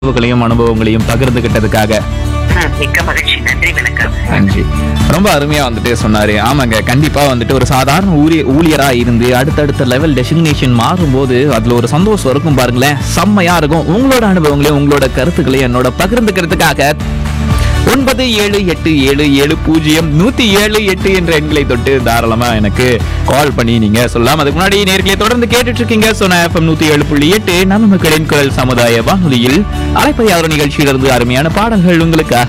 உணர்வுகளையும் அனுபவங்களையும் பகிர்ந்துகிட்டதுக்காக ம், மிக்க மகிழ்ச்சி நன்றி வணக்கம் நன்றி ரொம்ப அருமையா வந்துட்டு சொன்னாரு ஆமாங்க கண்டிப்பா வந்துட்டு ஒரு சாதாரண ஊழிய ஊழியரா இருந்து அடுத்தடுத்த லெவல் டெசிக்னேஷன் மாறும்போது அதுல ஒரு சந்தோஷம் இருக்கும் பாருங்களேன் செம்மையா இருக்கும் உங்களோட அனுபவங்களையும் உங்களோட கருத்துக்களையும் என்னோட பகிர்ந்துக்கிறதுக்காக ஒன்பது ஏழு எட்டு ஏழு ஏழு பூஜ்ஜியம் நூத்தி ஏழு எட்டு என்ற எண்களை தொட்டு தாராளமா எனக்கு கால் பண்ணி நீங்க சொல்லலாம் அதுக்கு முன்னாடி நேர்களை தொடர்ந்து கேட்டுட்டு இருக்கீங்க சொன்ன எஃப்எம் நூத்தி ஏழு புள்ளி எட்டு நம்ம மக்களின் குரல் சமுதாய வானொலியில் அலைப்பையாளர் நிகழ்ச்சியிலிருந்து அருமையான பாடல்கள் உங்களுக்காக